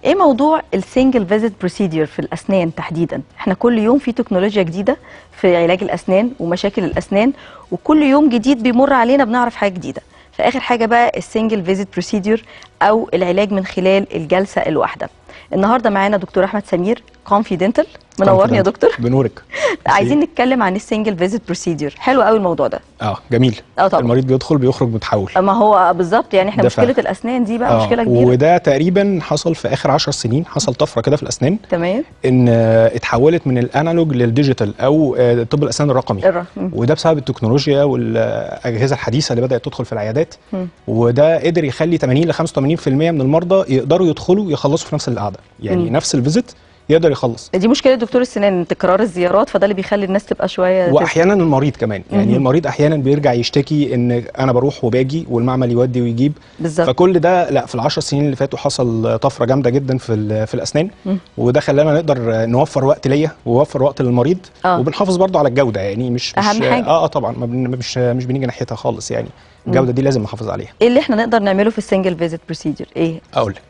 ايه موضوع السنجل فيزيت بروسيدير في الاسنان تحديدا احنا كل يوم في تكنولوجيا جديده في علاج الاسنان ومشاكل الاسنان وكل يوم جديد بيمر علينا بنعرف حاجه جديده فاخر حاجه بقى السنجل فيزيت بروسيدير او العلاج من خلال الجلسه الواحده النهارده معانا دكتور احمد سمير كونفيدنتال منورني يا دكتور بنورك عايزين نتكلم عن السنجل فيزيت بروسيدير حلو قوي الموضوع ده اه جميل اه طبعا. المريض بيدخل بيخرج متحول ما هو بالظبط يعني احنا ده مشكله فعلا. الاسنان دي بقى آه، مشكله كبيره وده تقريبا حصل في اخر 10 سنين حصل طفره كده في الاسنان تمام ان آه، اتحولت من الانالوج للديجيتال او آه، طب الاسنان الرقمي الر- مم. وده بسبب التكنولوجيا والاجهزه الحديثه اللي بدات تدخل في العيادات مم. وده قدر يخلي 80 ل 85% من المرضى يقدروا يدخلوا يخلصوا في نفس القعده يعني مم. نفس الفيزيت يقدر يخلص دي مشكله دكتور السنان تكرار الزيارات فده اللي بيخلي الناس تبقى شويه تزهق. واحيانا المريض كمان يعني مهم. المريض احيانا بيرجع يشتكي ان انا بروح وباجي والمعمل يودي ويجيب بالظبط فكل ده لا في العشر سنين اللي فاتوا حصل طفره جامده جدا في ال- في الاسنان مم. وده خلانا نقدر نوفر وقت ليا ووفر وقت للمريض آه. وبنحافظ برضو على الجوده يعني مش مش أهم حاجة. اه اه طبعا ما بن مش مش بنيجي ناحيتها خالص يعني الجوده دي لازم نحافظ عليها ايه اللي احنا نقدر نعمله في السنجل فيزيت بروسيدير ايه اقول لك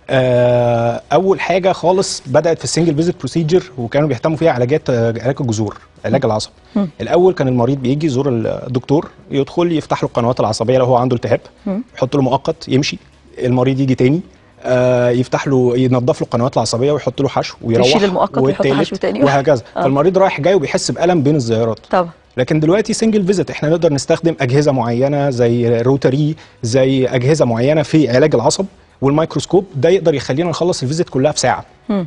آه اول حاجه خالص بدات في السنجل فيزيت بروسيجر وكانوا بيهتموا فيها علاجات آه، علاج الجذور علاج العصب مم. الاول كان المريض بيجي يزور الدكتور يدخل يفتح له القنوات العصبيه لو هو عنده التهاب مم. يحط له مؤقت يمشي المريض يجي تاني آه يفتح له ينظف له القنوات العصبيه ويحط له حشو ويروح يشيل المؤقت ويحط والتالت حشو تاني. وهكذا آه. فالمريض رايح جاي وبيحس بالم بين الزيارات طبعا لكن دلوقتي سنجل فيزيت احنا نقدر نستخدم اجهزه معينه زي روتري زي اجهزه معينه في علاج العصب والميكروسكوب ده يقدر يخلينا نخلص الفيزيت كلها في ساعه مم.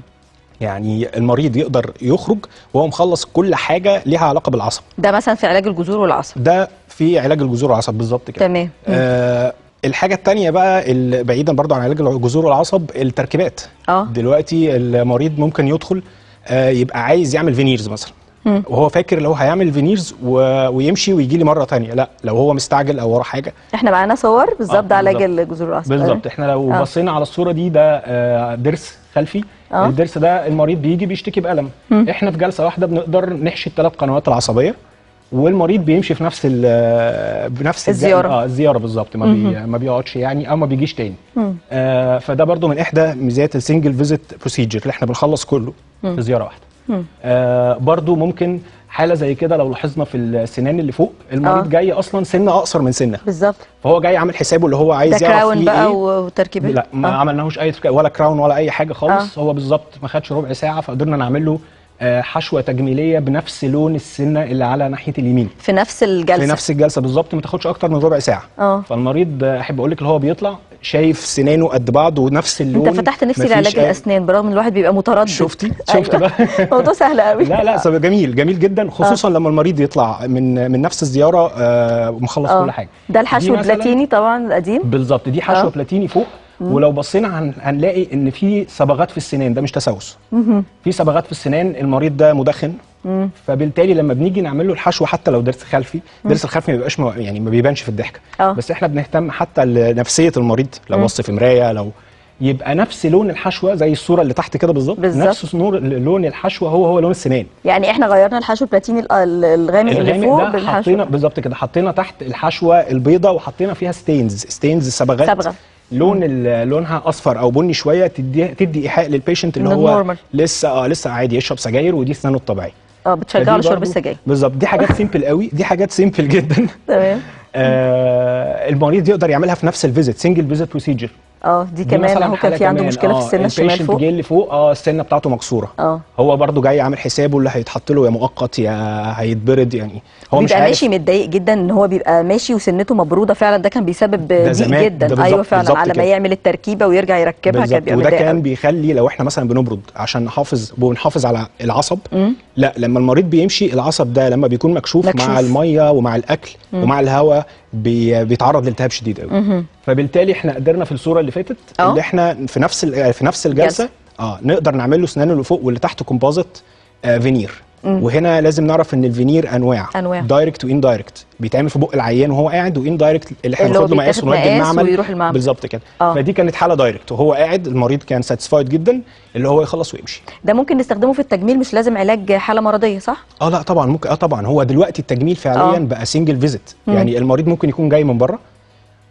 يعني المريض يقدر يخرج وهو مخلص كل حاجه ليها علاقه بالعصب ده مثلا في علاج الجذور والعصب ده في علاج الجذور والعصب بالظبط كده تمام مم. آه الحاجه الثانيه بقى ال- بعيدا برضو عن علاج الجذور والعصب التركيبات اه دلوقتي المريض ممكن يدخل آه يبقى عايز يعمل فينيرز مثلا مم. وهو فاكر لو هيعمل فينيرز و... ويمشي ويجي لي مره تانية لا لو هو مستعجل او وراه حاجه احنا معانا صور بالظبط آه، ده علاج بالظبط. الجذور والعصب بالظبط احنا لو آه. بصينا على الصوره دي ده آه، ضرس خلفي آه. الضرس ده المريض بيجي بيشتكي بالم مم. احنا في جلسه واحده بنقدر نحشي الثلاث قنوات العصبيه والمريض بيمشي في نفس ال- بنفس الج- الزيارة. اه الزياره بالظبط ما, بي... ما بيقعدش يعني او ما بيجيش تاني مم. آه فده برضو من احدى ميزات السنجل فيزيت بروسيجر اللي احنا بنخلص كله في زياره واحده مم. آه برضو ممكن حاله زي كده لو لاحظنا في السنان اللي فوق المريض آه. جاي اصلا سنه اقصر من سنه بالظبط فهو جاي عامل حسابه اللي هو ده عايز يعرف كراون فيه بقى ايه وتركيبات لا ما آه. عملناهوش اي ترك- ولا كراون ولا اي حاجه خالص هو بالظبط ما خدش ربع ساعه فقدرنا نعمل له آه، حشوه تجميليه بنفس لون السنه اللي على ناحيه اليمين في نفس الجلسه في نفس الجلسه بالظبط ما تاخدش اكتر من ربع ساعه اه فالمريض آه، احب اقول لك اللي هو بيطلع شايف سنانه قد بعض ونفس اللون انت فتحت نفسي مفيش لعلاج أي- الاسنان برغم ان الواحد بيبقى متردد شفتي شفت أيوة. بقى موضوع سهل قوي لا لا سبب جميل جميل جدا خصوصا لما المريض يطلع من من نفس الزياره آه، مخلص آه. كل حاجه ده الحشو دي مثلاً- البلاتيني طبعا القديم بالظبط دي حشوه آه. بلاتيني فوق ولو بصينا هن... هنلاقي ان في صبغات في السنان ده مش تسوس مهم. في صبغات في السنان المريض ده مدخن مم. فبالتالي لما بنيجي نعمل له الحشو حتى لو ضرس خلفي ضرس الخلفي ما بيبقاش مو... يعني ما بيبانش في الضحكه آه. بس احنا بنهتم حتى لنفسيه المريض لو بص في مرايه لو يبقى نفس لون الحشوه زي الصوره اللي تحت كده بالظبط بالظبط. نفس نور لون الحشوه هو هو لون السنان يعني احنا غيرنا الحشو البلاتيني ال- ال- الغامق اللي الغامق فوق ده بالحشو حطينا بالظبط كده حطينا تحت الحشوه البيضاء وحطينا فيها ستينز ستينز صبغات صبغة. لون ال- لونها اصفر او بني شويه تدي تدي ايحاء للبيشنت اللي إنه هو نورمال. لسه اه لسه عادي يشرب سجاير ودي اسنانه الطبيعيه اه بتشجعه فدي لشرب برضو- السجاير بالظبط دي حاجات سيمبل قوي دي حاجات سيمبل جدا تمام آه المريض يقدر يعملها في نفس الفيزيت سنجل فيزيت بروسيجر اه دي كمان اهو كان في عنده مشكله في السنه الشمال فوق جه اللي فوق اه السنه بتاعته مكسوره اه هو برضو جاي عامل حسابه اللي هيتحط له يا مؤقت يا هيتبرد يعني هو مش بيبقى عارف ماشي متضايق جدا ان هو بيبقى ماشي وسنته مبروده فعلا ده كان بيسبب ضيق زمان، جدا ده بالظبط- ايوه فعلا بالظبط على ما كده. يعمل التركيبه ويرجع يركبها كان بالظبط بيبقى وده متضايق كان قوي. بيخلي لو احنا مثلا بنبرد عشان نحافظ ونحافظ على العصب مم. لا لما المريض بيمشي العصب ده لما بيكون مكشوف, مكشوف. مع الميه ومع الاكل ومع الهواء بي بيتعرض لالتهاب شديد قوي مهم. فبالتالي احنا قدرنا في الصوره اللي فاتت اه. اللي احنا في نفس ال- في نفس الجلسه اه نقدر نعمل له اسنانه اللي فوق واللي تحت كومبوزيت آه فينير وهنا لازم نعرف ان الفينير انواع أنواع. دايركت وان دايركت بيتعمل في بق العيان وهو قاعد وان دايركت اللي احنا اللي هو بناخد له مقاس بيتاخد ونودي مقاس المعمل ويروح المعمل. بالظبط كده اه. فدي كانت حاله دايركت وهو قاعد المريض كان ساتيسفايد جدا اللي هو يخلص ويمشي ده ممكن نستخدمه في التجميل مش لازم علاج حاله مرضيه صح اه لا طبعا ممكن اه طبعا هو دلوقتي التجميل فعليا اه. بقى سنجل فيزيت يعني المريض ممكن يكون جاي من بره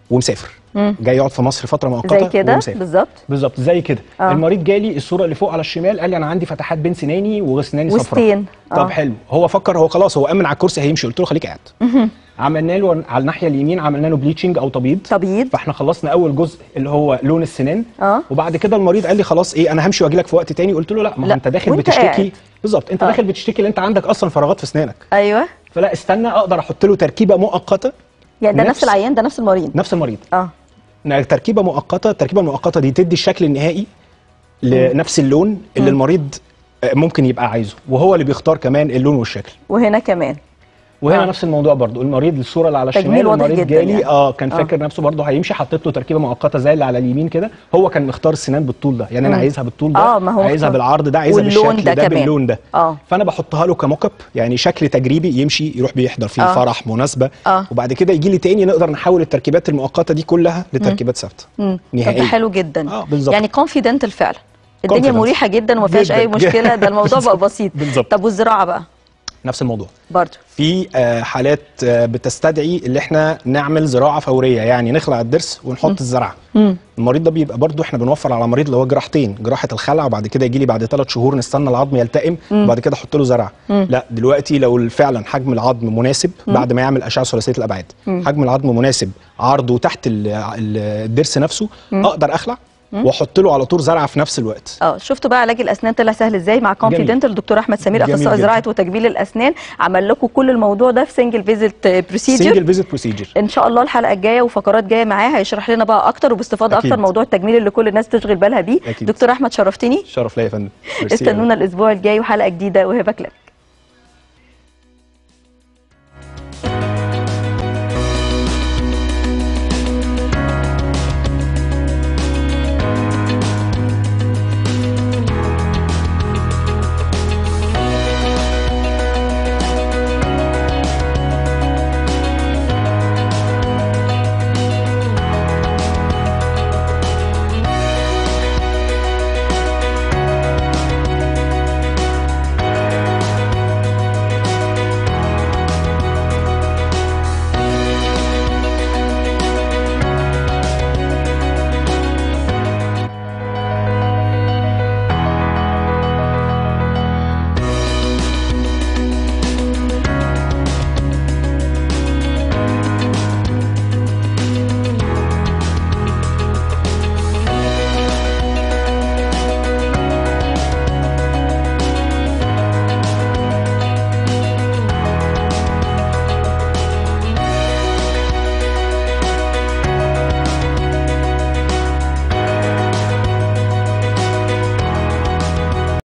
ومسافر مم. جاي يقعد في مصر فتره مؤقته زي كده ومسافر بالظبط بالظبط زي كده آه. آه. المريض جالي الصوره اللي فوق على الشمال قال لي انا عندي فتحات بين سناني وسناني صفراء وسطين. آه. طب حلو هو فكر هو خلاص هو امن على الكرسي هيمشي قلت له خليك قاعد عملنا له على الناحيه اليمين عملنا له بليتشنج او تبييض تبييض فاحنا خلصنا اول جزء اللي هو لون السنان اه وبعد كده المريض قال لي خلاص ايه انا همشي واجي لك في وقت تاني قلت له لا ما هو لا، انت داخل وانت بتشتكي قاعد. بالظبط انت آه. داخل بتشتكي ان انت عندك اصلا فراغات في اسنانك ايوه فلا استنى اقدر احط له تركيبه مؤقته يعني ده نفس نفس- العيان ده نفس المريض نفس المريض اه تركيبه مؤقته التركيبه المؤقته دي تدي الشكل النهائي لنفس اللون اللي المريض آه، ممكن يبقى عايزه وهو اللي بيختار كمان اللون والشكل وهنا كمان وهنا آه. آه. نفس الموضوع برضو المريض الصوره اللي على تجميل الشمال واضح المريض جدا جالي يعني. اه كان آه. فاكر نفسه برضو هيمشي حطيت له تركيبه مؤقته زي اللي على اليمين كده هو كان مختار السنان بالطول ده يعني انا مم. عايزها بالطول ده آه، ما هو عايزها اختار. بالعرض ده عايزها واللون بالشكل ده ده, كمان. باللون ده اه فانا بحطها له كموك اب يعني شكل تجريبي يمشي يروح بيحضر فيه آه. آه. فرح مناسبه آه. وبعد كده يجي لي تاني نقدر نحول التركيبات المؤقته دي كلها لتركيبات ثابته امم طب ده نهائيا حلو جدا اه بالظبط يعني كونفيدنت فعلا الدنيا Confident. مريحه جدا وما فيهاش جداً. اي مشكله ده الموضوع بقى بسيط بالظبط. طب والزراعه بقى نفس الموضوع برضه في آه، حالات آه، بتستدعي اللي احنا نعمل زراعه فوريه يعني نخلع الضرس ونحط الزرعه امم المريض ده بيبقى برضه احنا بنوفر على المريض اللي هو جراحتين جراحه الخلع وبعد كده يجي لي بعد ثلاث شهور نستنى العظم يلتئم وبعد كده احط له زرعه لا دلوقتي لو فعلا حجم العظم مناسب بعد ما يعمل اشعه ثلاثيه الابعاد حجم العظم مناسب عرضه تحت ال- ال- الضرس نفسه اقدر اخلع واحط له على طول زرعه في نفس الوقت اه شفتوا بقى علاج الاسنان طلع سهل ازاي مع كونفيدنت الدكتور احمد سمير جميل اخصائي جدا. زراعه وتجميل الاسنان عمل لكم كل الموضوع ده في سنجل فيزيت بروسيجر سنجل فيزيت بروسيجر ان شاء الله الحلقه الجايه وفقرات جايه معاه هيشرح لنا بقى اكتر وباستفاضه أكيد. اكتر موضوع التجميل اللي كل الناس تشغل بالها بيه أكيد. دكتور احمد شرفتني شرف ليا يا فندم ميرسي أوي. استنونا الاسبوع الجاي وحلقه جديده وهبه كلام